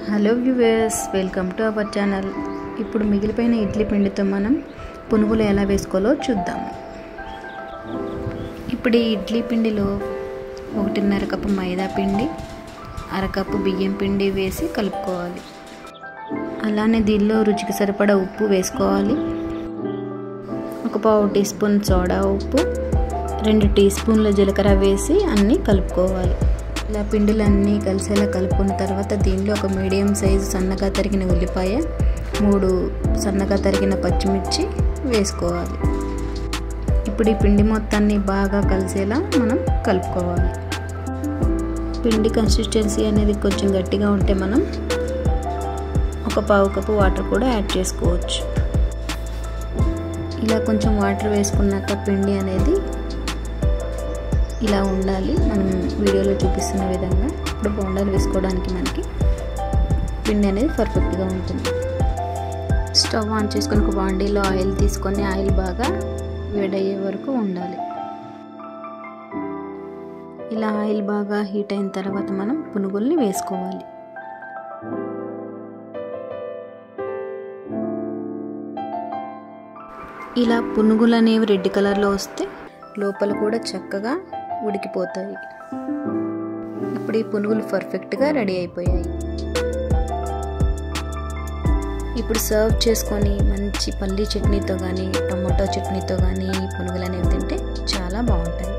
hello viewers welcome to our channel ఇప్పుడు మిగిలిపోయిన ఇడ్లీ పిండితో మనం పునుగులు ఎలా వేసుకోవాలో చూద్దాము ఇప్పుడు ఈ ఇడ్లీ పిండిలో ఒకటిన్నర కప్పు మైదా పిండి అరకప్పు బియ్యం పిండి వేసి కలుపుకోవాలి అలానే దీనిలో రుచికి సరిపడా ఉప్పు వేసుకోవాలి ఒక పావు టీ స్పూన్ సోడా ఉప్పు రెండు టీ స్పూన్ల జీలకర్ర వేసి అన్నీ కలుపుకోవాలి ఇలా పిండిలన్నీ కలిసేలా కలుపుకున్న తర్వాత దీనిలో ఒక మీడియం సైజు సన్నగా తరిగిన ఉల్లిపాయ మూడు సన్నగా తరిగిన పచ్చిమిర్చి వేసుకోవాలి ఇప్పుడు ఈ పిండి మొత్తాన్ని బాగా కలిసేలా మనం కలుపుకోవాలి పిండి కన్సిస్టెన్సీ అనేది కొంచెం గట్టిగా ఉంటే మనం ఒక పావు కప్పు వాటర్ కూడా యాడ్ చేసుకోవచ్చు ఇలా కొంచెం వాటర్ వేసుకున్నాక పిండి అనేది ఇలా ఉండాలి మనం వీడియోలో చూపిస్తున్న విధంగా ఇప్పుడు బోండాలు వేసుకోవడానికి మనకి పిండి అనేది పర్ఫెక్ట్గా ఉంటుంది స్టవ్ ఆన్ చేసుకొని ఒక బాండీలో ఆయిల్ తీసుకొని ఆయిల్ బాగా వేడయ్యే వరకు ఉండాలి ఇలా ఆయిల్ బాగా హీట్ అయిన తర్వాత మనం పునుగుల్ని వేసుకోవాలి ఇలా పునుగులు అనేవి రెడ్ కలర్లో వస్తే లోపల కూడా చక్కగా ఉడికిపోతాయి ఇప్పుడు ఈ పునుగులు పర్ఫెక్ట్గా రెడీ అయిపోయాయి ఇప్పుడు సర్వ్ చేసుకొని మంచి పల్లీ చట్నీతో కానీ టమాటో చట్నీతో కానీ ఈ పునుగులు అనేవి తింటే చాలా బాగుంటాయి